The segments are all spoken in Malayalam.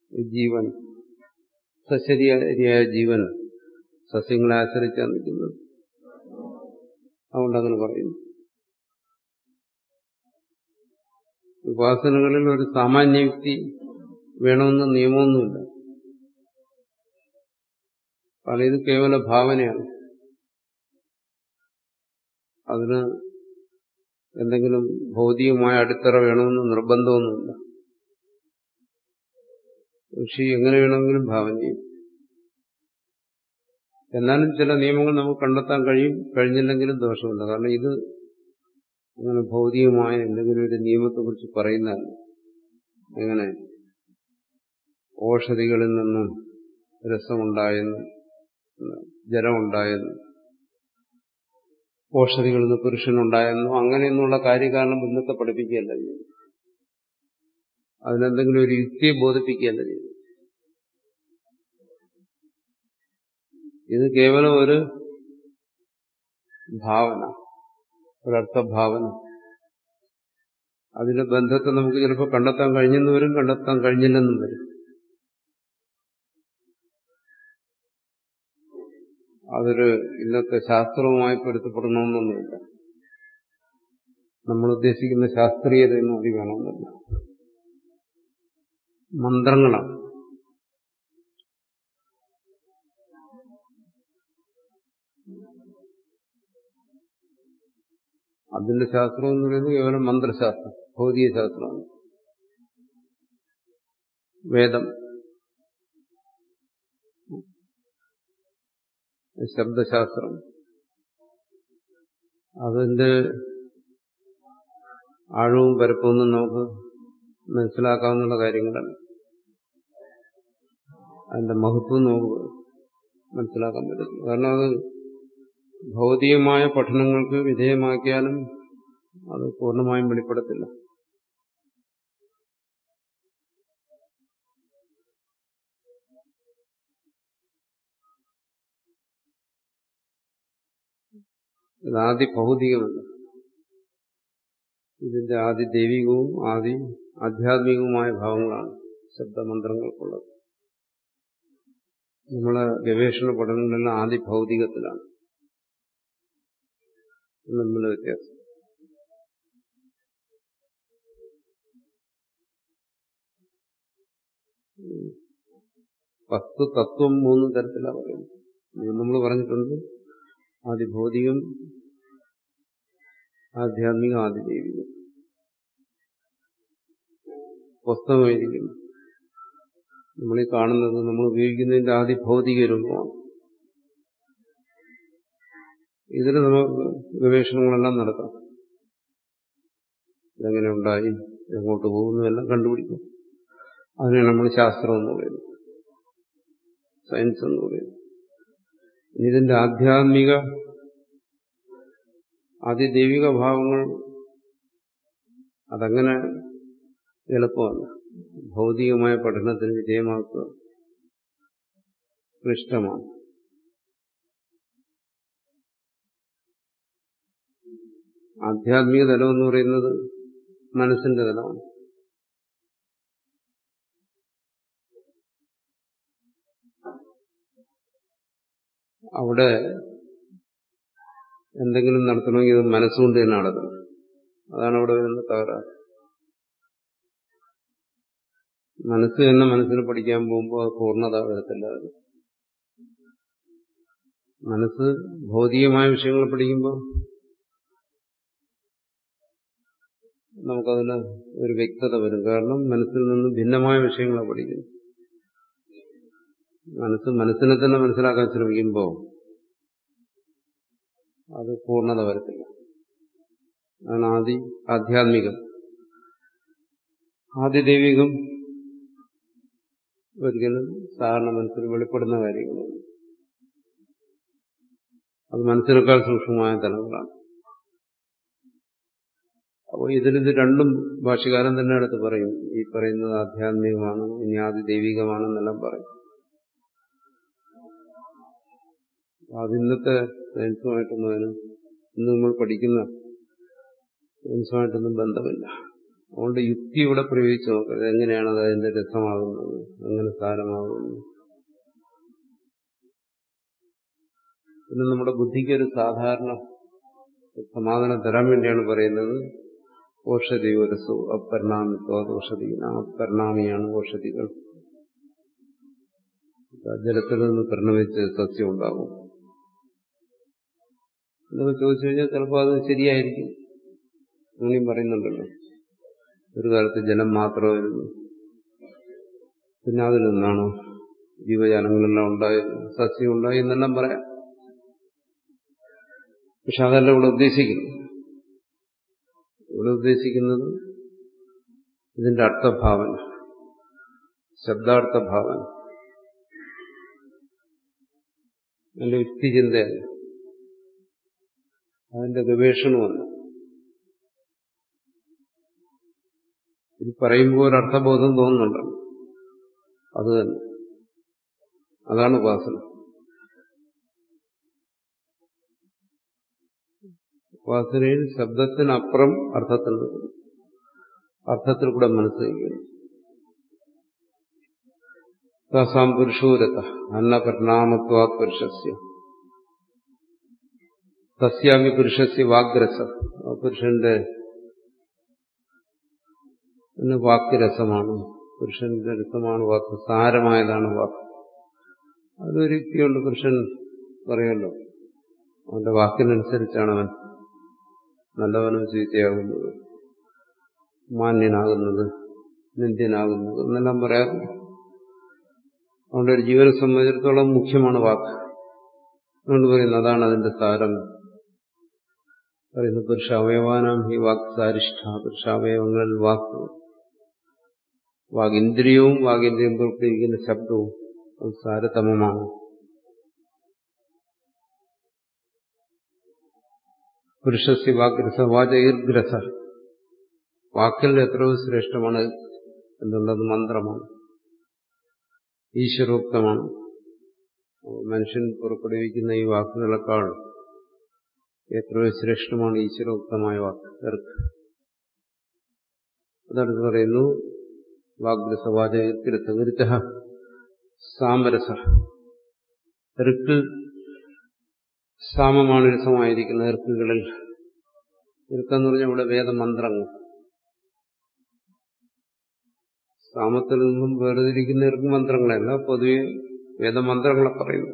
ഈ ജീവൻ സശരീരിയായ ജീവൻ സസ്യങ്ങളെ ആശ്രയിച്ചാണ് നിൽക്കുന്നത് അതുകൊണ്ട് അങ്ങനെ പറയുന്നു ഉപാസനകളിൽ ഒരു സാമാന്യ യുക്തി വേണമെന്ന് നിയമമൊന്നുമില്ല കാരണം ഇത് കേവല ഭാവനയാണ് അതിന് എന്തെങ്കിലും ഭൗതികമായ അടിത്തറ വേണമെന്ന് നിർബന്ധമൊന്നുമില്ല ഋഷി എങ്ങനെ വേണമെങ്കിലും ഭാവന ചെയ്യും എന്നാലും ചില നിയമങ്ങൾ നമുക്ക് കണ്ടെത്താൻ കഴിയും കഴിഞ്ഞില്ലെങ്കിലും ദോഷമില്ല കാരണം ഇത് അങ്ങനെ ഭൗതികമായ എന്തെങ്കിലും ഒരു നിയമത്തെക്കുറിച്ച് പറയുന്നതല്ല എങ്ങനെ ഓഷധികളിൽ നിന്നും രസമുണ്ടായെന്ന് ജലമുണ്ടായെന്ന് ഓഷധികളിൽ നിന്ന് പുരുഷനുണ്ടായെന്നോ അങ്ങനെയൊന്നുള്ള കാര്യകാരണം ബന്ധത്തെ പഠിപ്പിക്കുകയല്ല ചെയ്യുന്നത് അതിനെന്തെങ്കിലും ഒരു യുക്തിയെ ബോധിപ്പിക്കുകയല്ല ചെയ്യുന്നത് ഇത് കേവലം ഒരു ഭാവന ഒരർത്ഥഭാവന അതിന്റെ ബന്ധത്തെ നമുക്ക് ചിലപ്പോൾ കണ്ടെത്താൻ കഴിഞ്ഞെന്ന് വരും കണ്ടെത്താൻ കഴിഞ്ഞില്ലെന്നും വരും അതൊരു ഇന്നത്തെ ശാസ്ത്രവുമായി പൊരുത്തപ്പെടണമെന്നൊന്നുമില്ല നമ്മൾ ഉദ്ദേശിക്കുന്ന ശാസ്ത്രീയത എന്നും അതി വേണമെന്നില്ല മന്ത്രങ്ങളാണ് അതിന്റെ ശാസ്ത്രം എന്ന് പറയുന്നത് കേവലം മന്ത്രശാസ്ത്രം ഭൗതിക ശാസ്ത്രമാണ് വേദം ശബ്ദശാസ്ത്രം അതിന്റെ ആഴവും പരപ്പൊന്നും നമുക്ക് മനസ്സിലാക്കാവുന്ന കാര്യങ്ങളല്ല അതിന്റെ മഹത്വം നമുക്ക് മനസ്സിലാക്കാൻ പറ്റും കാരണം അത് ഭൗതികമായ പഠനങ്ങൾക്ക് വിധേയമാക്കിയാലും അത് പൂർണ്ണമായും വെളിപ്പെടത്തില്ല ഇത് ആദി ഭൗതികമല്ല ഇതിന്റെ ആദി ദൈവികവും ആദി ആധ്യാത്മികവുമായ ഭാവങ്ങളാണ് ശബ്ദമന്ത്രങ്ങൾക്കുള്ളത് നമ്മളെ ഗവേഷണ പഠനങ്ങളെല്ലാം ആദി ഭൗതികത്തിലാണ് തമ്മിലുള്ള വ്യത്യാസം വസ്തു തത്വം മൂന്ന് തരത്തിലാണ് പറയുന്നത് നമ്മൾ പറഞ്ഞിട്ടുണ്ട് ആദി ഭൗതികം ആധ്യാത്മികം ആദി ദൈവികം പുസ്തകമായിരിക്കുന്നു നമ്മളീ കാണുന്നത് നമ്മൾ ഉപയോഗിക്കുന്നതിന്റെ ആദി ഭൗതിക രൂപമാണ് ഇതിൽ നമുക്ക് ഗവേഷണങ്ങളെല്ലാം നടത്താം ഇതെങ്ങനെ ഉണ്ടായി എങ്ങോട്ട് പോകുന്നു എല്ലാം കണ്ടുപിടിക്കും അതിനാണ് നമ്മൾ ശാസ്ത്രം എന്ന് പറയുന്നത് സയൻസ് എന്ന് പറയുന്നത് ഇതിന്റെ ആധ്യാത്മിക അതിദൈവിക ഭാവങ്ങൾ അതങ്ങനെ എളുപ്പമല്ല ഭൗതികമായ പഠനത്തിന് വിധേയമാക്കുക ക്ലിഷ്ടമാണ് ആധ്യാത്മിക തലം എന്ന് പറയുന്നത് മനസ്സിന്റെ തലമാണ് അവിടെ എന്തെങ്കിലും നടത്തണമെങ്കിൽ അത് മനസ്സുകൊണ്ട് തന്നെ നടത്തണം അതാണ് അവിടെ വരുന്ന തകരാറ് മനസ്സ് തന്നെ മനസ്സിന് പഠിക്കാൻ പോകുമ്പോൾ അത് പൂർണ്ണത വരത്തില്ല മനസ്സ് ഭൗതികമായ വിഷയങ്ങൾ പഠിക്കുമ്പോൾ നമുക്കതിന് ഒരു വ്യക്തത വരും കാരണം മനസ്സിൽ നിന്ന് ഭിന്നമായ വിഷയങ്ങളാണ് പഠിക്കുന്നത് മനസ്സ് മനസ്സിനെ തന്നെ മനസ്സിലാക്കാൻ ശ്രമിക്കുമ്പോൾ അത് പൂർണ്ണത വരത്തില്ല അതാണ് ആദി ആധ്യാത്മികം ആദിദൈവികം ഒരിക്കലും സാധാരണ മനസ്സിൽ വെളിപ്പെടുന്ന കാര്യങ്ങളാണ് അത് മനസ്സിനേക്കാൾ സൂക്ഷ്മമായ തലങ്ങളാണ് അപ്പോൾ ഇതിലിത് രണ്ടും ഭാഷകാരൻ തന്നെ അടുത്ത് പറയും ഈ പറയുന്നത് ആധ്യാത്മികമാണ് ഇനി ആദി ദൈവികമാണെന്നെല്ലാം പറയും അത് ഇന്നത്തെ സയൻസുമായിട്ടൊന്നും അതിന് ഇന്ന് നമ്മൾ പഠിക്കുന്ന സയൻസുമായിട്ടൊന്നും ബന്ധമില്ല അതുകൊണ്ട് യുക്തി ഇവിടെ പ്രയോഗിച്ച് നോക്കരുത് എങ്ങനെയാണ് അത് അതിന്റെ രസമാകുന്നത് എങ്ങനെ സാരമാകുന്നു പിന്നെ നമ്മുടെ ബുദ്ധിക്ക് ഒരു സാധാരണ സമാധാനം തരാൻ വേണ്ടിയാണ് പറയുന്നത് ഓഷധി രസു അപരിണാമിത്വ ഓഷധി അപരിണാമിയാണ് ഓഷധികൾ ജലത്തിൽ നിന്ന് പരിണമിച്ച് സസ്യം ഉണ്ടാകും എന്നൊക്കെ ചോദിച്ചു കഴിഞ്ഞാൽ ചിലപ്പോൾ അത് ശരിയായിരിക്കും അങ്ങനെയും പറയുന്നുണ്ടല്ലോ ഒരു കാലത്ത് ജലം മാത്രമായിരുന്നു പിന്നെ അതിൽ നിന്നാണ് ജീവജാലങ്ങളെല്ലാം ഉണ്ടായത് സസ്യം ഉണ്ടായി എന്നെല്ലാം പറയാം പക്ഷെ അതല്ല ഇവിടെ ഉദ്ദേശിക്കുന്നു ഇവിടെ ഉദ്ദേശിക്കുന്നത് ഇതിന്റെ അർത്ഥഭാവന ശബ്ദാർത്ഥ ഭാവന അതിന്റെ യുക്തിചിന്തയല്ല അതിന്റെ ഗവേഷണമല്ല ഇത് പറയുമ്പോൾ ഒരു അർത്ഥബോധം തോന്നുന്നുണ്ടല്ലോ അത് തന്നെ അതാണ് ഉപാസന ഉപാസനയിൽ ശബ്ദത്തിനപ്പുറം അർത്ഥത്തിൽ നിൽക്കുന്നു അർത്ഥത്തിൽ കൂടെ മനസ്സിലാക്കുന്നു താസാം പുരുഷൂരത അന്നപരിണാമത്വാ പുരുഷസ്യ തസ്യാമി പുരുഷസ്യ വാഗ്രസ പുരുഷന്റെ വാക്ക് രസമാണ് പുരുഷന്റെ രസമാണ് വാക്ക് സാരമായതാണ് വാക്ക് അതൊരു യുക്തിയുണ്ട് പുരുഷൻ പറയുമല്ലോ അവന്റെ വാക്കിനനുസരിച്ചാണ് അവൻ നല്ലവനും ചീത്തയാകുന്നത് മാന്യനാകുന്നത് നിന്ദ്യനാകുന്നത് എന്നെല്ലാം പറയാറുണ്ട് അതുകൊണ്ട് ഒരു ജീവനെ സംബന്ധിച്ചിടത്തോളം മുഖ്യമാണ് വാക്ക് അതുകൊണ്ട് പറയുന്നു അതാണ് അതിന്റെ സാരം പറയുന്നു പുരുഷാവയവാനാം ഈ വാക്ക് സാരിഷ്ഠ പുരുഷാവയവങ്ങളിൽ വാക്ക് വാഗിന്ദ്രിയവും വാഗിന്ദ്രിയം പുറപ്പെടുവിക്കുന്ന ശബ്ദവും അത് സാരതമമാണ് പുരുഷസ്യ വാഗ്രസ വാചൈർഗ്രസ വാക്കിൽ എത്രയോ ശ്രേഷ്ഠമാണ് എന്തുള്ളത് മന്ത്രമാണ് ഈശ്വരോക്തമാണ് മനുഷ്യൻ പുറപ്പെടുവിക്കുന്ന ഈ വാക്കുകളെക്കാൾ എത്രയോ ശ്രേഷ്ഠമാണ് ഈശ്വരോക്തമായ വാക്ക് എർക്ക് അതടുത്ത് പറയുന്നു വാഗ്രസ വാചകൃത്ത വിരുദ്ധ സാമരസ എർക്ക് സാമമാണ് രസമായിരിക്കുന്നത് എർക്കുകളിൽ എർക്കെന്ന് പറഞ്ഞാൽ ഇവിടെ വേദമന്ത്രങ്ങൾ സാമത്തിൽ നിന്നും വേർതിരിക്കുന്ന ഇർക്ക് മന്ത്രങ്ങളല്ല പൊതുവെ വേദമന്ത്രങ്ങളെ പറയുന്നു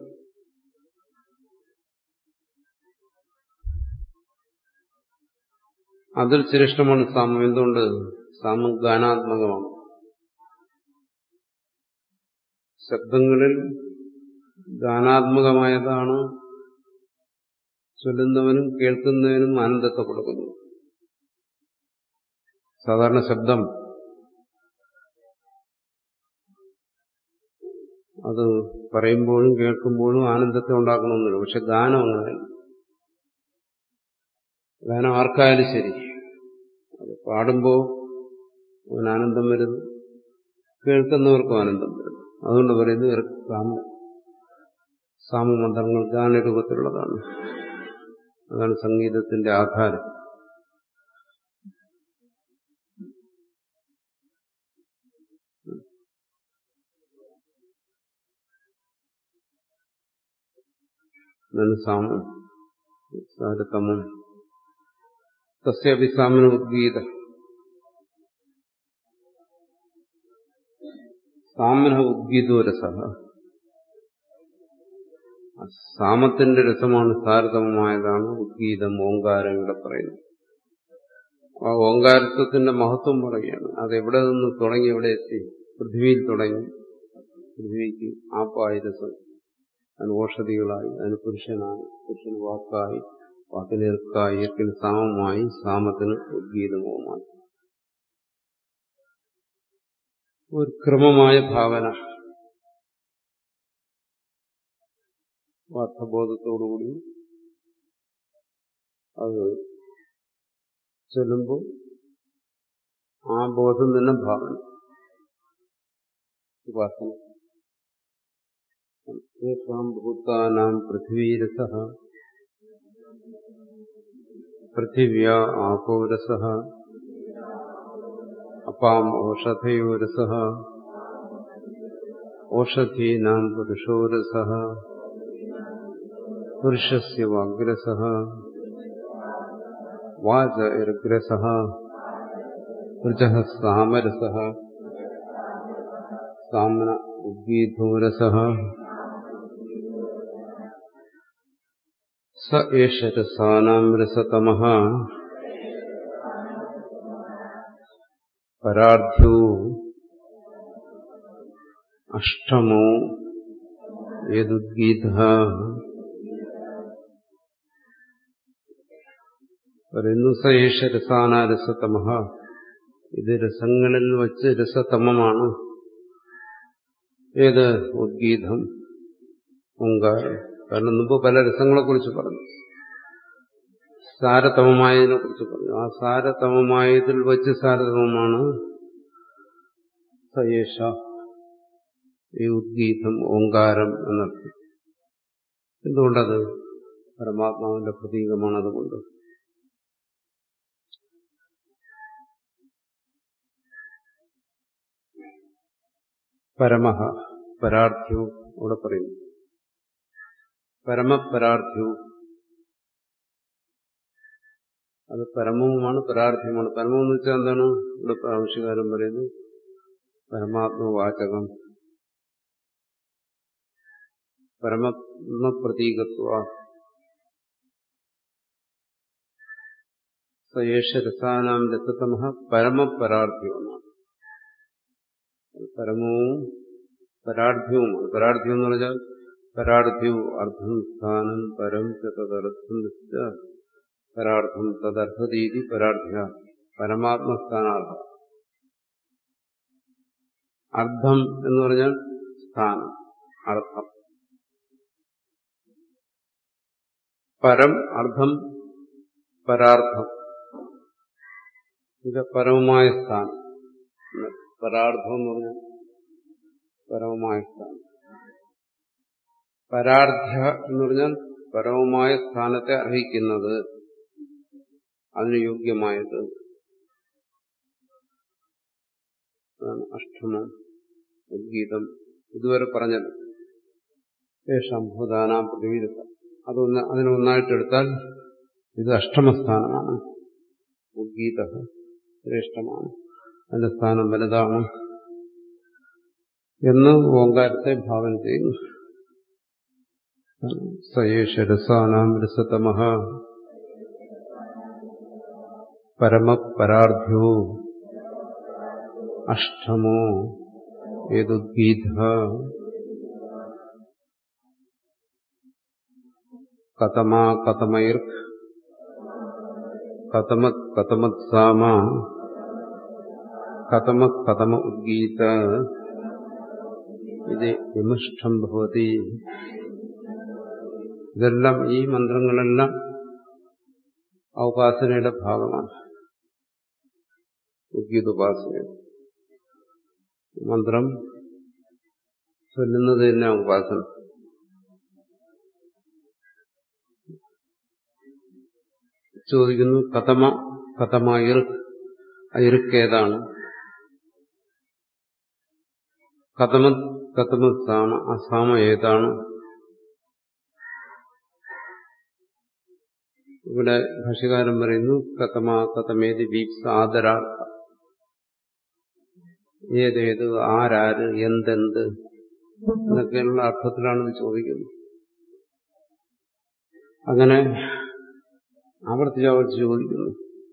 അതിൽ ശ്രേഷ്ഠമാണ് സാമം എന്തുകൊണ്ട് സാമം ഗാനാത്മകമാണ് ശബ്ദങ്ങളിൽ ഗാനാത്മകമായതാണ് ചൊല്ലുന്നവനും കേൾക്കുന്നവനും ആനന്ദത്തെ കൊടുക്കുന്നു സാധാരണ ശബ്ദം അത് പറയുമ്പോഴും കേൾക്കുമ്പോഴും ആനന്ദത്തെ ഉണ്ടാക്കണമെന്നില്ല പക്ഷെ ഗാനം അങ്ങനെയല്ല ഗാനം ആർക്കായാലും ശരി അത് പാടുമ്പോൾ അവന് ആനന്ദം വരുന്നു കേൾക്കുന്നവർക്കും ആനന്ദം വരുന്നു അതുകൊണ്ട് പറയുന്നു സാമ സാമമന്ത്രങ്ങൾ ഗാനരൂപത്തിലുള്ളതാണ് അതാണ് സംഗീതത്തിന്റെ ആധാരം സാമം സാരതമം തസ്യപി സാമന ഉദ്ഗീത സാമന ഉദ്ഗീതോ രസ സാമത്തിന്റെ രസമാണ് സാരതമമായതാണ് ഉദ്ഗീതം ഓങ്കാരം ഇവിടെ പറയുന്നത് ആ ഓങ്കാരത്വത്തിന്റെ മഹത്വം പറയുകയാണ് അത് എവിടെ നിന്ന് തുടങ്ങി എവിടെ എത്തി പൃഥ്വിയിൽ തുടങ്ങി പൃഥ്വിക്ക് ആപ്പായി രസം അതിന് ഓഷധികളായി അതിന് പുരുഷനായി പുരുഷന് വാക്കായി വാക്കിന് ഇർക്കായി ഇർക്കിന് സാമമായി സാമത്തിന് ഉദ്ഗീതവുമായി ഒരു ക്രമമായ ഭാവന അർത്ഥബോധത്തോടുകൂടി അത് ചൊല്ലുമ്പോൾ ആ ബോധം തന്നെ ഭാവന ഉപാസന േഷാം ഭൂതാനാം പൃഥ്വീരസ പൃഥിവ്യ ആപോരസ അപ്പാം ഓഷധയോരസ ഓഷധീനാം പുരുഷോരസ പുരുഷസ്യ വാഗ്രസ വാച ഇർഗ്രസ ഋച സാമരസ സാമന ഉദ്ഗീധോരസ സ ഏഷ രസാനാം രസതമ പരാർദ്ധ്യോ അഷ്ടമോ യദുദ്ഗീത പറയുന്നു സ ഏഷ രസാന രസതമ ഇത് രസങ്ങളിൽ വച്ച് രസതമമാണ് ഏത് ഉദ്ഗീതം ഓങ്കാരം കാരണം മുമ്പ് പല രസങ്ങളെ കുറിച്ച് പറഞ്ഞു സാരതമമായതിനെ കുറിച്ച് പറഞ്ഞു ആ സാരതമമായതിൽ വച്ച് സാരതമമാണ് സയേഷ ഈ ഉദ്ഗീതം ഓങ്കാരം എന്നർത്ഥം എന്തുകൊണ്ടത് പരമാത്മാവിന്റെ പ്രതീകമാണ് അതുകൊണ്ട് പരമഹ പരാർത്ഥ്യവും ഇവിടെ പറയുന്നു പരമപരാർത്ഥ്യവും അത് പരമവുമാണ് പരാർത്ഥ്യവുമാണ് പരമം എന്ന് വെച്ചാൽ എന്താണ് ഇവിടെ ആവശ്യകാരം പറയുന്നു പരമാത്മവാചകം പരമപ്രതീകത്വ സയേഷ രസാനാം രസതമ പരമപരാർത്ഥ്യമെന്നാണ് പരമവും പരാർത്ഥ്യവുമാണ് പരാർത്ഥ്യം എന്ന് പറഞ്ഞാൽ പരാർത്ഥ്യവും അർത്ഥം സ്ഥാനം പരം തദർത്ഥം പരാർത്ഥം തദർത്ഥതീതി പരാർത്ഥ്യ പരമാത്മസ്ഥാനാർത്ഥം അർത്ഥം എന്ന് പറഞ്ഞാൽ സ്ഥാനം അർത്ഥം പരം അർത്ഥം പരാർത്ഥം ഇത് പരമമായ സ്ഥാനം പരാർത്ഥം എന്ന് പറഞ്ഞാൽ പരമമായ സ്ഥാനം പരാർദ്ധ്യ എന്ന് പറഞ്ഞാൽ പരമമായ സ്ഥാനത്തെ അർഹിക്കുന്നത് അതിന് യോഗ്യമായത് അഷ്ടമം ഉദ്ഗീതം ഇതുവരെ പറഞ്ഞത് ശേഷം ഭൂതാനാം പ്രതിവിധ അതൊന്ന് അതിനെ ഒന്നായിട്ടെടുത്താൽ ഇത് അഷ്ടമസ്ഥാനമാണ് ഉദ്ഗീത ശ്രേഷ്ഠമാണ് അതിന്റെ സ്ഥാനം വലുതാണ് എന്ന് ഓങ്കാരത്തെ ഭാവന ചെയ്യുന്നു സയേഷ രസാനാം രസതമ പരമപരാർദ്ധ്യോ അഷ്ടമോ ഏതുദ്ഗീത കതമാ കതമൈർ കതമത് കതമത് സാമ കതമ കതമ ഉദ്ഗീത ഇത് വിമിഷ്ടം ഭവതി ഇതെല്ലാം ഈ മന്ത്രങ്ങളെല്ലാം ആ ഉപാസനയുടെ ഭാഗമാണ് ഉദ്ഗീതോപാസന മന്ത്രം ചൊല്ലുന്നത് തന്നെ ഉപാസന ചോദിക്കുന്നു കഥമ കഥമ ഇറുക്ക് ആ ഇറുക്ക് ഏതാണ് കഥമ കഥമ സാമ ആ സാമ ഏതാണ് ഇവിടെ ഭാഷ്യകാരൻ പറയുന്നു കഥമ കഥമേത് വീപ്സ ആദരാർത്ഥ ഏതേത് ആരാര് എന്തെന്ത് എന്നൊക്കെയുള്ള അർത്ഥത്തിലാണ് ഇത് ചോദിക്കുന്നത് അങ്ങനെ ആവർത്തിച്ച് ആവർത്തിച്ച് ചോദിക്കുന്നു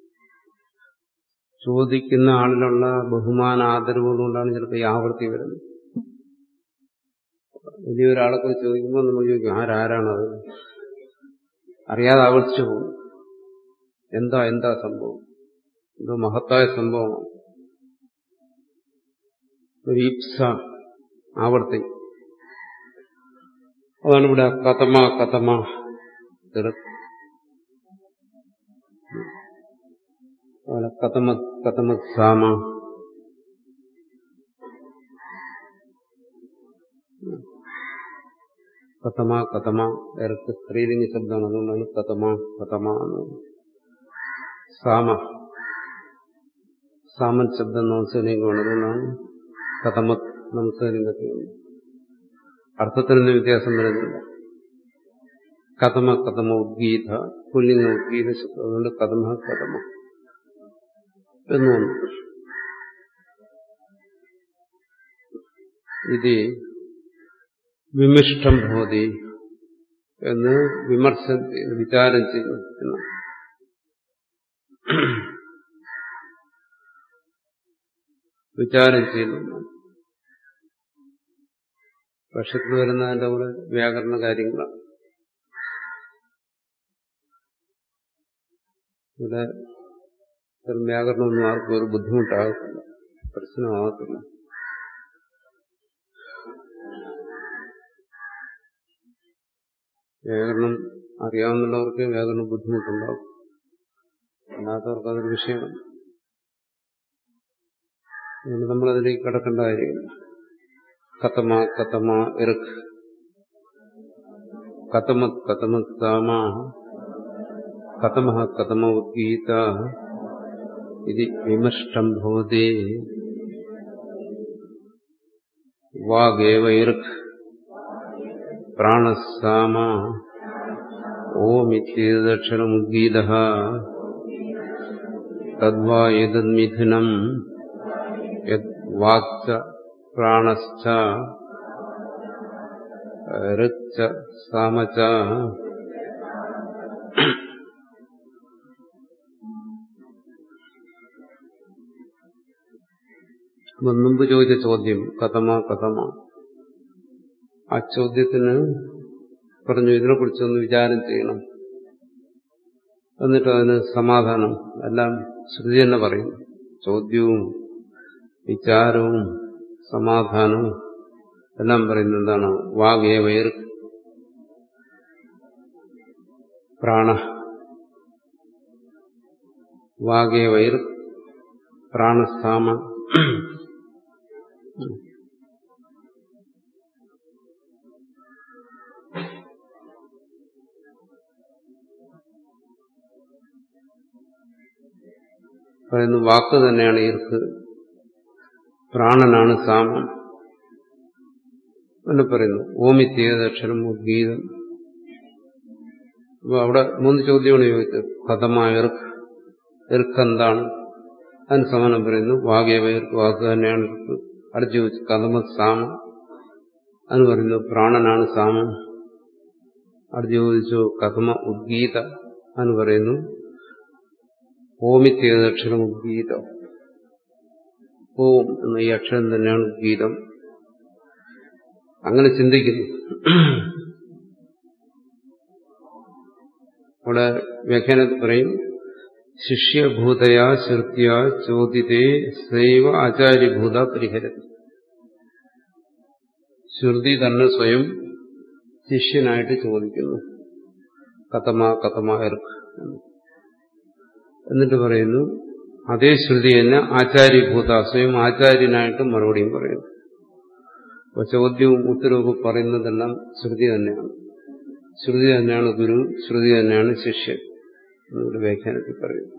ചോദിക്കുന്ന ആളിലുള്ള ബഹുമാന ആദരവുകൊണ്ടാണ് ചിലപ്പോൾ ഈ ആവർത്തി വരുന്നത് വലിയൊരാളെ കുറിച്ച് ചോദിക്കുമ്പോൾ നമ്മൾ ചോദിക്കും ആരാരാണത് അറിയാതെ ആവർത്തിച്ചു പോകും എന്താ എന്താ സംഭവം എന്തോ മഹത്തായ സംഭവമാണ് ഒരു ഇപ്സ ആവർത്തി അതാണ് ഇവിടെ കഥമ കഥമ കഥമ കഥമ സാമ കഥമ കഥമ ഇറക്ക് സ്ത്രീലിംഗ ശബ്ദമാണ് അതുകൊണ്ടാണ് കഥമ കഥമ എന്ന് സാമ സാമൻ ശബ്ദം നമസ്കരിക്കുകയാണ് അതുകൊണ്ടാണ് കഥമ നമസ്കരിക്കത്തി അർത്ഥത്തിനൊന്നും വ്യത്യാസം വരുന്നില്ല കഥമ കഥമ ഉദ്ഗീത പുല്ലിംഗ ഉദ്ഗീത ശബ്ദം അതുകൊണ്ട് കഥമ കഥമ എന്ന് വന്നു ഇത് വിമിഷ്ടം ഭവതി എന്ന് വിമർശ വിചാരം ചെയ്യുന്നു എന്ന് വിചാരം ചെയ്യുന്നു പക്ഷത്തിൽ വരുന്നതിന്റെ കൂടെ വ്യാകരണ കാര്യങ്ങളാണ് ഇവിടെ ഇത്തരം വ്യാകരണമൊന്നും ആർക്കും ഒരു ബുദ്ധിമുട്ടാകത്തില്ല പ്രശ്നമാകത്തില്ല വ്യാകരണം അറിയാവുന്നവർക്ക് വ്യാകരണം ബുദ്ധിമുട്ടുണ്ടാകും അല്ലാത്തവർക്ക് അതൊരു വിഷയമാണ് അതുകൊണ്ട് നമ്മളതിലേക്ക് കടക്കേണ്ട കാര്യമില്ല കത്തമ കത്തമ ഇറക്ക് കത്തമ കത്തമ താമ കതമ കതമ ഉദ്ഗീത ഇത് വിമഷ്ടം ഭവതി വാഗേവ ഇർക്ക് പ്രാണസാമ ഓമിത്യക്ഷരമുദ്ഗീത തദ്വാ യദ്മിഥുനം യദ്വാക്ച പ്രാണശ്ച ഋക്ച സാമച മുമ്പ് ചോദിച്ച ചോദ്യം കഥമ കഥമ ആ ചോദ്യത്തിന് പറഞ്ഞു ഇതിനെക്കുറിച്ചൊന്ന് വിചാരം ചെയ്യണം എന്നിട്ട് അതിന് സമാധാനം എല്ലാം ശ്രുതി തന്നെ പറയും ചോദ്യവും വിചാരവും സമാധാനവും എല്ലാം പറയുന്നത് എന്താണ് വാഗേ വയർ പ്രാണ വാഗേ വയർ പ്രാണസാമ പറയുന്നു വാക്ക് തന്നെയാണ് ഈർക്ക് പ്രാണനാണ് സാമം എന്ന് പറയുന്നു ഓമിത്യേതക്ഷരം ഉദ്ഗീതം അപ്പൊ അവിടെ മൂന്ന് ചോദ്യമാണ് ചോദിച്ചത് കഥമായ ഇർക്ക് ഇർക്ക് എന്താണ് അതിന് സമാനം പറയുന്നു വാഗേവയർക്ക് വാക്ക് തന്നെയാണ് ഇർക്ക് അടുത്ത് ചോദിച്ചു കഥമ സാമം അതിന് പറയുന്നു പ്രാണനാണ് സാമം അടുത്ത് ചോദിച്ചു കഥമ ഉദ്ഗീത അതിന് പറയുന്നു ഓമിത്യേതക്ഷരം ഉദ്ഗീതം ഓം എന്ന ഈ അക്ഷരം തന്നെയാണ് ഉദ്ഗീതം അങ്ങനെ ചിന്തിക്കുന്നു അവിടെ വ്യാഖ്യാനത്തിൽ പറയും ശിഷ്യഭൂതയാ ശ്രുത്യ ചോദിതേ സൈവ ആചാര്യഭൂത പരിഹരതി ശ്രുതി തന്നെ സ്വയം ശിഷ്യനായിട്ട് ചോദിക്കുന്നു കഥമ കഥമ ഇർക്ക് എന്നിട്ട് പറയുന്നു അതേ ശ്രുതി തന്നെ ആചാര്യഭൂത സ്വയം ആചാര്യനായിട്ട് മറുപടിയും പറയുന്നു അപ്പൊ ചോദ്യവും ഉത്തരവും പറയുന്നതെല്ലാം ശ്രുതി തന്നെയാണ് ശ്രുതി തന്നെയാണ് ഗുരു ശ്രുതി തന്നെയാണ് ശിഷ്യൻ എന്നൊരു വ്യാഖ്യാനത്തിൽ പറയുന്നു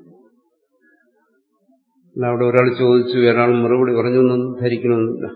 അല്ല അവിടെ ഒരാൾ ചോദിച്ചു ഒരാൾ മറുപടി പറഞ്ഞു എന്നൊന്നും ധരിക്കണമെന്നില്ല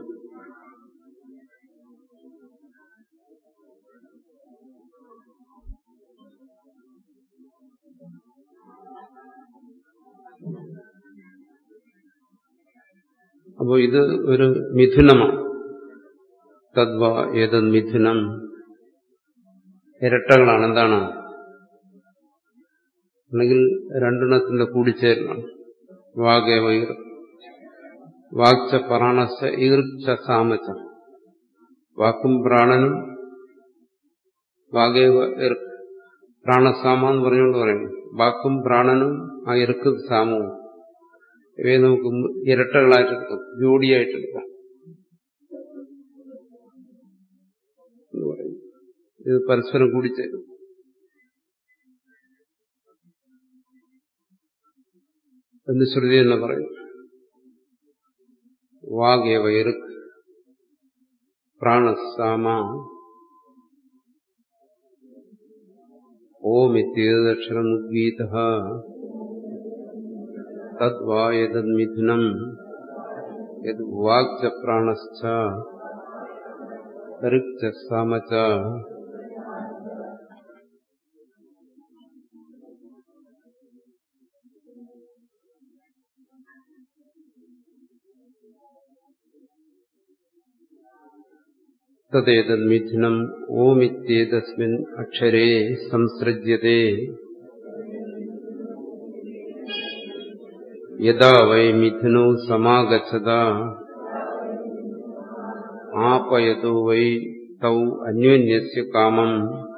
അപ്പോൾ ഇത് ഒരു മിഥുനമാണ് തദ്വ ഏതത് മിഥുനം ഇരട്ടകളാണ് എന്താണ് അല്ലെങ്കിൽ രണ്ടെണ്ണത്തിന്റെ കൂടിച്ചേരലാണ് വാഗേ വൈർ വാക്ച പ്രാണച്ച ഈർച്ച സാമച്ച വാക്കും പ്രാണനും വാഗേ പ്രാണസാമ എന്ന് പറഞ്ഞുകൊണ്ട് പറയുന്നു വാക്കും പ്രാണനും ആ ഇറുക്ക് സാമവും ഇവയെ നമുക്ക് ഇരട്ടകളായിട്ടെടുക്കാം ജോഡിയായിട്ടെടുക്കാം എന്ന് പറയുന്നു ഇത് പരസ്പരം കൂടിച്ചേരും എന്ന് ശ്രുതി തന്നെ പറയും വാഗേവ ഇറുക്ക് പ്രാണസാമ ഓമിത്യേതക്ഷരം ഉദ്ഗീത തദ്വാ യതത് മിഥുനം യത് വാക്ച പ്രാണശ്ച ഋക്ച സാമച തദ്ദേതത് മിഥുനം ഓമിത്യേതസ്മിൻ അക്ഷരേ സംസൃജ്യത്തെ യഥാ വൈ മിഥുനോ സമാഗച്ഛത ആപയതു വൈ തൗ അന്യോന്യസ്യ കാമം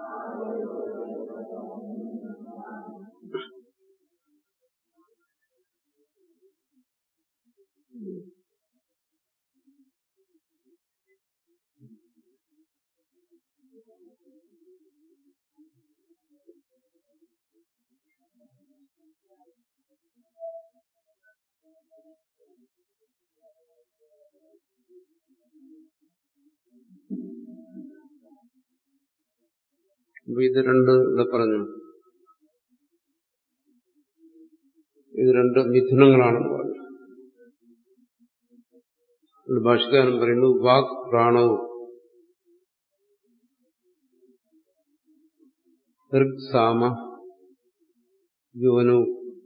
അപ്പൊ ഇത് രണ്ട് ഇവിടെ പറഞ്ഞു ഇത് രണ്ട് മിഥുനങ്ങളാണെന്ന് പറഞ്ഞു ഇവിടെ ഭാഷകാരൻ പറയുന്നു വാക് പ്രാണവും സാമ യുവനവും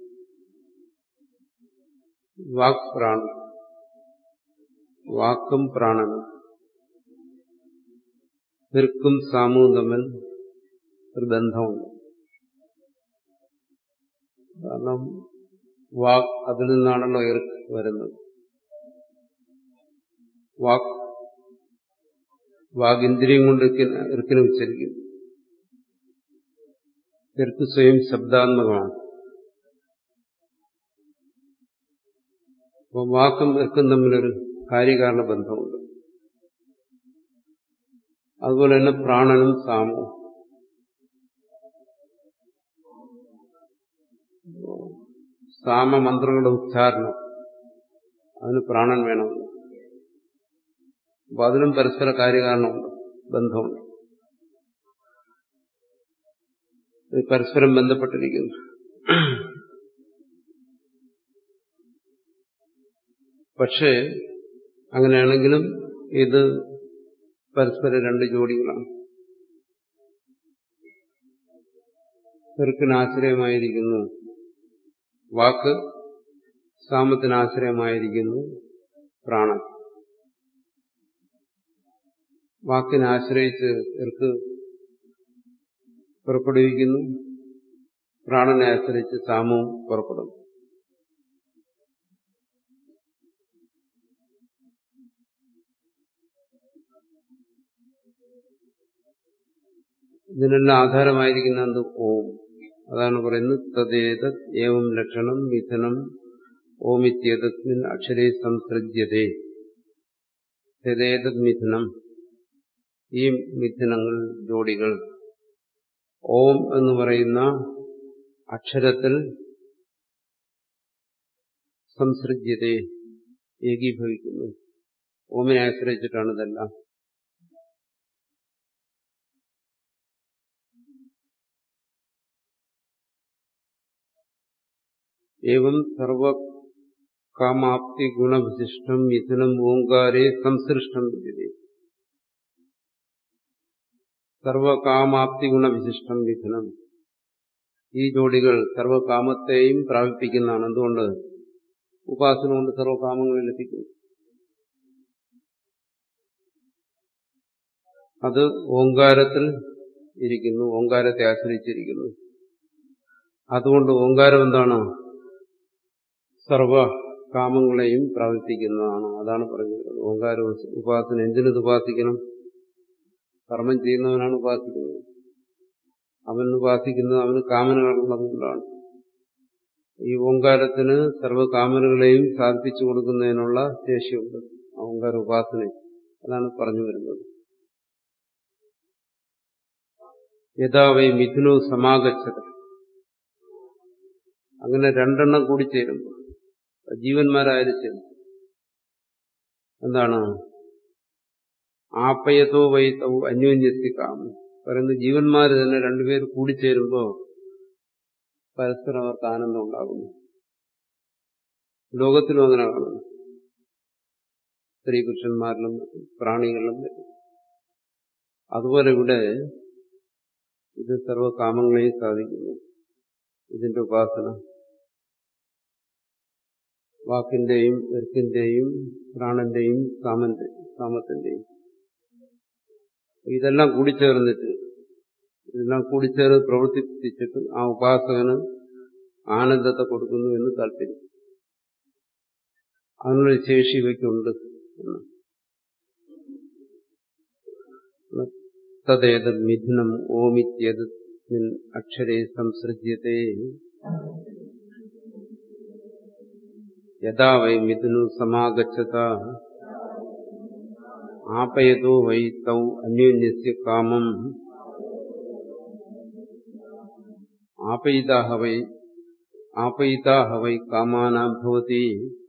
വാക് പ്രാണം വാക്കും പ്രാണനും ദീർഘം സാമവും തമ്മിൽ ഒരു ബന്ധമുണ്ട് കാരണം വാക് അതിൽ നിന്നാണല്ലോ ഇർക്ക് വരുന്നത് വാക് വാഗിന്ദ്രിയം കൊണ്ട് ഇർക്കിനെ ഉച്ചരിക്കുന്നു ഇർക്ക് സ്വയം ശബ്ദാത്മകമാണ് അപ്പോൾ വാക്കും ഇർക്കും തമ്മിലൊരു കാര്യകാരണ ബന്ധമുണ്ട് അതുപോലെ തന്നെ പ്രാണനും സാമവും സാമമന്ത്രങ്ങളുടെ ഉച്ചാരണം അതിന് പ്രാണൻ വേണമെന്ന് അപ്പൊ അതിനും പരസ്പര കാര്യകാരണമുണ്ട് ബന്ധമുണ്ട് ഇത് പരസ്പരം ബന്ധപ്പെട്ടിരിക്കുന്നു പക്ഷേ അങ്ങനെയാണെങ്കിലും ഇത് പരസ്പര രണ്ട് ജോഡികളാണ് ചെറുക്കിന് ആശ്രയമായിരിക്കുന്നു വാക്ക് സാമത്തിന് ആശ്രയമായിരിക്കുന്നു പ്രാണൻ വാക്കിനെ ആശ്രയിച്ച് ഇർക്ക് പുറപ്പെടുവിക്കുന്നു പ്രാണനെ ആശ്രയിച്ച് സാമവും പുറപ്പെടും ഇതിനെല്ലാം ആധാരമായിരിക്കുന്ന എന്ത് ഓം അതാണ് പറയുന്നത് തദ്ദേത ഏവം ലക്ഷണം മിഥുനം ഓമിത്യേതസ്മിൻ അക്ഷരേ സംസൃജ്യതേ തദ്ദേതത് മിഥുനം ഈ മിഥുനങ്ങൾ ജോഡികൾ ഓം എന്ന് പറയുന്ന അക്ഷരത്തിൽ സംസൃജ്യതേ ഏകീഭവിക്കുന്നു ഓമിനെ ആശ്രയിച്ചിട്ടാണ് ഇതെല്ലാം एवं सर्वकामाप्ति गुणविशिष्टम मिथुनम ओंकारे संसृष्टम विद्यते സർവകാമാപ്തി ഗുണവിശിഷ്ടം മിഥുനം ഈ ജോഡികൾ സർവകാമത്തെയും പ്രാപിപ്പിക്കുന്നതാണ് എന്തുകൊണ്ട് ഉപാസന കൊണ്ട് സർവകാമങ്ങളിൽ ലഭിക്കുന്നു അത് ഓങ്കാരത്തിൽ ഇരിക്കുന്നു ഓങ്കാരത്തെ ആശ്രയിച്ചിരിക്കുന്നു അതുകൊണ്ട് ഓങ്കാരം എന്താണ് സർവ കാമങ്ങളെയും പ്രാപിപ്പിക്കുന്നതാണ് അതാണ് പറഞ്ഞത് ഓങ്കാര ഉപാസന എന്തിനത് ഉപാസിക്കണം കർമ്മം ചെയ്യുന്നവനാണ് ഉപാസിക്കുന്നത് അവൻ ഉപാസിക്കുന്നത് അവന് കാമനകളുള്ളതുകൊണ്ടാണ് ഈ ഓങ്കാരത്തിന് സർവകാമനകളെയും സാധിപ്പിച്ചു കൊടുക്കുന്നതിനുള്ള ശേഷിയുണ്ട് ഓങ്കാര ഉപാസന അതാണ് പറഞ്ഞു വരുന്നത് യഥാവൈ മിഥുനോ സമാഗച്ഛത അങ്ങനെ രണ്ടെണ്ണം കൂടി ചേരുമ്പോൾ ജീവന്മാരായാലും ശരി എന്താണ് ആപ്പയത്തോ വൈത്തവും അന്യോന്യസിക്കാം പറയുന്നത് ജീവന്മാർ തന്നെ രണ്ടുപേർ കൂടിച്ചേരുമ്പോൾ പരസ്പരം അവർക്ക് ആനന്ദം ഉണ്ടാകുന്നു ലോകത്തിലും അങ്ങനെ കാണുന്നു സ്ത്രീ പുരുഷന്മാരിലും പ്രാണികളിലും വരും അതുപോലെ ഇവിടെ ഇത് സർവകാമങ്ങളെയും സാധിക്കുന്നു ഇതിന്റെ ഉപാസന വാക്കിന്റെയും എർക്കിന്റെയും പ്രാണന്റെയും കാമന്റെ കാമത്തിന്റെയും ഇതെല്ലാം കൂടിച്ചേർന്നിട്ട് ഇതെല്ലാം കൂടിച്ചേർന്ന് പ്രവർത്തിപ്പിച്ചിട്ട് ആ ഉപാസകന് ആനന്ദത്തെ കൊടുക്കുന്നു എന്ന് താല്പര്യം അതിനുള്ളൊരു ശേഷി ഇവയ്ക്കുണ്ട് തദ്ദേത് മിഥുനം ഓമിത്യത് അക്ഷരേ സംസൃജ്യത്തെ യഥാ വൈ മിഥുനു സമാഗച്ഛത ആപയതോ വൈ തൗ അന്യോന്യസ്യ കാമം ആപയിതാഹ വൈ ആപയിതാഹ വൈ കാമാനാം ഭവതി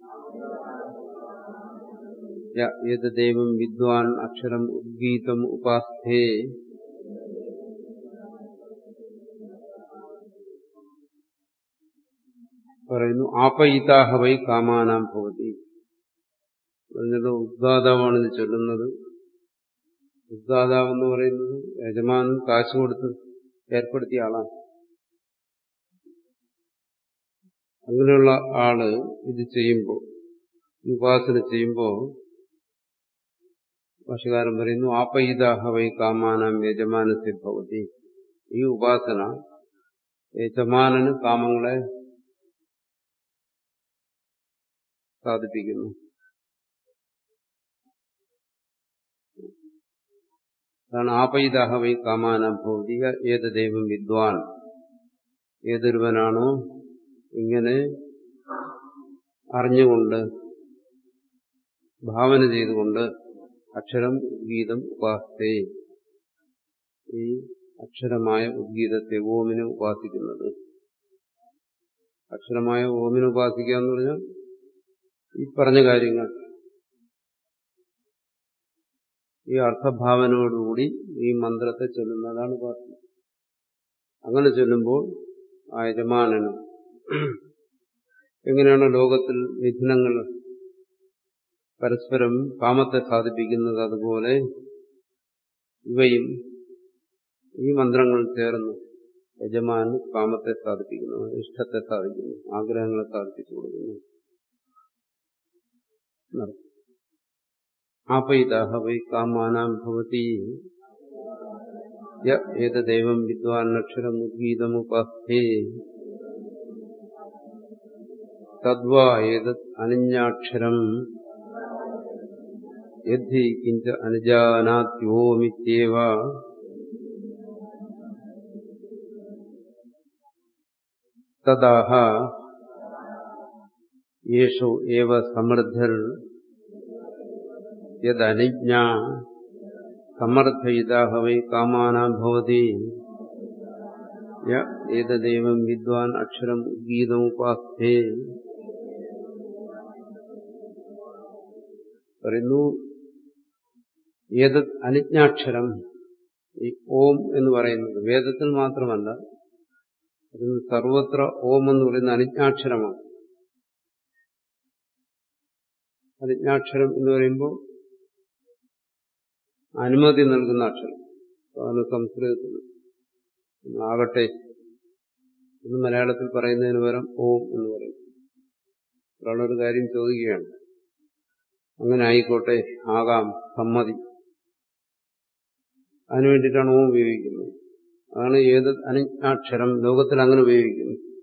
യദേവം വിദ്വാൻ അക്ഷരം ഉദ്ഗീതം ഉപാസ്ഥേ പറയുന്നു ആപയിതാഹ വൈ കാമാനാം ഭവതി പറഞ്ഞത് ഉദ്ഗാതാവാണ് ഇത് ചൊല്ലുന്നത് ഉദ്ഗാതാവ് എന്ന് പറയുന്നത് യജമാനൻ കാശ് കൊടുത്ത് ഏർപ്പെടുത്തിയ ആളാണ് അങ്ങനെയുള്ള ആള് ഇത് ചെയ്യുമ്പോൾ ഉപാസന ചെയ്യുമ്പോൾ ഭാഷകാരൻ പറയുന്നു ആപയിതാഹ വൈ കാമാനാം യജമാനത്തെ ഭവതി ഈ ഉപാസന യജമാനന് കാമങ്ങളെ സാധിപ്പിക്കുന്നു അതാണ് ആപയിതാഹ വൈ കാമാനാം ഭവതി ഏത് ദൈവം വിദ്വാൻ ഏതൊരുവനാണോ ഇങ്ങനെ അറിഞ്ഞുകൊണ്ട് ഭാവന ചെയ്തുകൊണ്ട് അക്ഷരം ഉദ്ഗീതം ഉപാസത്തെ ഈ അക്ഷരമായ ഉദ്ഗീതത്തെ ഓമിനെ ഉപാസിക്കുന്നത് അക്ഷരമായ ഓമിനെ ഉപാസിക്കുക എന്ന് പറഞ്ഞാൽ ഈ പറഞ്ഞ കാര്യങ്ങൾ ഈ അർത്ഥഭാവനയോടുകൂടി ഈ മന്ത്രത്തെ ചൊല്ലുന്നതാണ് ഉപാസന അങ്ങനെ ചൊല്ലുമ്പോൾ ആ യജമാനന് എങ്ങനെയാണ് ലോകത്തിൽ മിഥുനങ്ങൾ പരസ്പരം കാമത്തെ സാധിപ്പിക്കുന്നത് അതുപോലെ ഇവയും ഈ മന്ത്രങ്ങൾ ചേർന്ന് യജമാന് കാമത്തെ സാധിപ്പിക്കുന്നു ഇഷ്ടത്തെ സാധിക്കുന്നു ആഗ്രഹങ്ങളെ സാധിപ്പിച്ചു കൊടുക്കുന്നു ആപയിതാഹ വൈ കാമാനാം ഭവതി ഏതദൈവം വിദ്വാൻ അക്ഷരം ഉദ്ഗീതമുപാസ്ഥേ തദ്വാ ഏതത് അനന്യാക്ഷരം യദ്ധി കിഞ്ച അനുജാനാത്യോമിത്യേവ തദാഹ യേഷു ഏവ സമൃദ്ധർ യദനിജ്ഞ സമർത്ഥയിതാഹ വൈ കാമാനാം ഭവതി ഏതദൈവം വിദ്വാൻ അക്ഷരം ഗീതമുപാസ്ഥേ പറയുന്നു ഏത് അനുജ്ഞാക്ഷരം ഈ ഓം എന്ന് പറയുന്നത് വേദത്തിൽ മാത്രമല്ല അത് സർവത്ര ഓം എന്ന് പറയുന്ന അനുജ്ഞാക്ഷരമാണ് അനുജ്ഞാക്ഷരം എന്ന് പറയുമ്പോൾ അനുമതി നൽകുന്ന അക്ഷരം അതാണ് സംസ്കൃതത്തിൽ ആകട്ടെ എന്ന് മലയാളത്തിൽ പറയുന്നതിന് പകരം ഓം എന്ന് പറയും ഒരാളൊരു കാര്യം ചോദിക്കുകയാണ് അങ്ങനെ ആയിക്കോട്ടെ ആകാം സമ്മതി അതിനു വേണ്ടിയിട്ടാണ് ഓം ഉപയോഗിക്കുന്നത് അതാണ് ഏത് അനുജ്ഞാക്ഷരം ലോകത്തിൽ അങ്ങനെ ഉപയോഗിക്കുന്നത്